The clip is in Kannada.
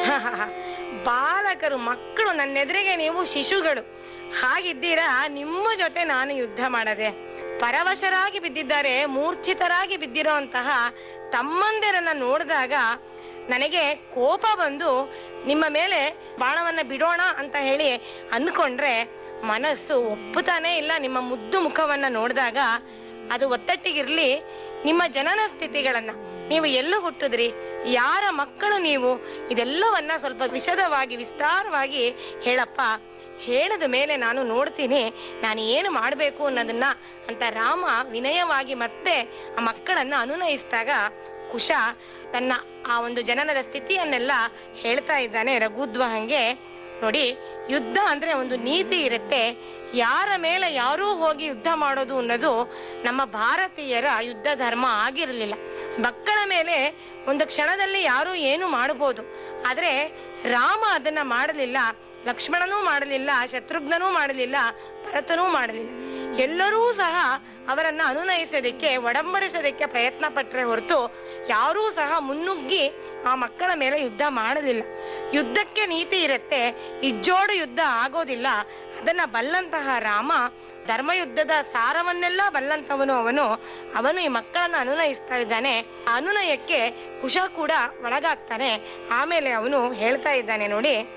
ಬಾಲಕರು ಮಕ್ಕಳು ನನ್ನೆದುರಿಗೆ ನೀವು ಶಿಶುಗಳು ಹಾಗಿದ್ದೀರಾ ನಿಮ್ಮ ಜೊತೆ ನಾನು ಯುದ್ಧ ಮಾಡದೆ ಪರವಶರಾಗಿ ಬಿದ್ದಿದ್ದಾರೆ ಮೂರ್ಛಿತರಾಗಿ ಬಿದ್ದಿರೋಂತಹ ತಮ್ಮಂದಿರನ್ನ ನೋಡಿದಾಗ ನನಗೆ ಕೋಪ ಬಂದು ನಿಮ್ಮ ಮೇಲೆ ಬಾಣವನ್ನ ಬಿಡೋಣ ಅಂತ ಹೇಳಿ ಅಂದ್ಕೊಂಡ್ರೆ ಮನಸ್ಸು ಒಪ್ಪುತ್ತಾನೇ ಇಲ್ಲ ನಿಮ್ಮ ಮುದ್ದು ಮುಖವನ್ನ ನೋಡಿದಾಗ ಅದು ಒತ್ತಟ್ಟಿಗಿರ್ಲಿ ನಿಮ್ಮ ಜನನ ಸ್ಥಿತಿಗಳನ್ನ ನೀವು ಎಲ್ಲ ಹುಟ್ಟಿದ್ರಿ ಯಾರ ಮಕ್ಕಳು ನೀವು ಇದೆಲ್ಲವನ್ನ ಸ್ವಲ್ಪ ವಿಶದವಾಗಿ ವಿಸ್ತಾರವಾಗಿ ಹೇಳಪ್ಪ ಹೇಳದ ಮೇಲೆ ನಾನು ನೋಡ್ತೀನಿ ನಾನು ಏನು ಮಾಡಬೇಕು ಅನ್ನೋದನ್ನ ಅಂತ ರಾಮ ವಿನಯವಾಗಿ ಮತ್ತೆ ಆ ಮಕ್ಕಳನ್ನ ಅನುನಯಿಸಿದಾಗ ಕುಶ ತನ್ನ ಆ ಒಂದು ಜನನದ ಸ್ಥಿತಿಯನ್ನೆಲ್ಲ ಹೇಳ್ತಾ ಇದ್ದಾನೆ ರಘುದ್ವಹಂಗೆ ನೋಡಿ ಯುದ್ಧ ಅಂದ್ರೆ ಒಂದು ನೀತಿ ಇರುತ್ತೆ ಯಾರ ಮೇಲೆ ಯಾರೂ ಹೋಗಿ ಯುದ್ಧ ಮಾಡೋದು ಅನ್ನೋದು ನಮ್ಮ ಭಾರತೀಯರ ಯುದ್ಧ ಧರ್ಮ ಆಗಿರಲಿಲ್ಲ ಮಕ್ಕಳ ಮೇಲೆ ಒಂದು ಕ್ಷಣದಲ್ಲಿ ಯಾರು ಏನು ಮಾಡಬಹುದು ಆದ್ರೆ ರಾಮ ಅದನ್ನ ಮಾಡಲಿಲ್ಲ ಲಕ್ಷ್ಮಣನೂ ಮಾಡಲಿಲ್ಲ ಶತ್ರುಘ್ನನೂ ಮಾಡಲಿಲ್ಲ ಭರತನೂ ಮಾಡಲಿಲ್ಲ ಎಲ್ಲರೂ ಸಹ ಅವರನ್ನ ಅನುನಯಿಸೋದಕ್ಕೆ ಒಡಂಬಡಿಸೋದಕ್ಕೆ ಪ್ರಯತ್ನ ಪಟ್ರೆ ಹೊರತು ಯಾರೂ ಸಹ ಮುನ್ನುಗ್ಗಿ ಆ ಮಕ್ಕಳ ಮೇಲೆ ಯುದ್ಧ ಮಾಡಲಿಲ್ಲ ಯುದ್ಧಕ್ಕೆ ನೀತಿ ಇರುತ್ತೆ ಇಜ್ಜೋಡು ಯುದ್ಧ ಆಗೋದಿಲ್ಲ ಅದನ್ನ ಬಲ್ಲಂತಹ ರಾಮ ಧರ್ಮಯುದ್ಧದ ಸಾರವನ್ನೆಲ್ಲ ಬಲ್ಲಂತವನು ಅವನು ಅವನು ಈ ಮಕ್ಕಳನ್ನ ಅನುನಯಿಸ್ತಾ ಇದ್ದಾನೆ ಆ ಅನುನಯಕ್ಕೆ ಕುಶ ಕೂಡ ಒಳಗಾಗ್ತಾನೆ ಆಮೇಲೆ ಅವನು ಹೇಳ್ತಾ ಇದ್ದಾನೆ ನೋಡಿ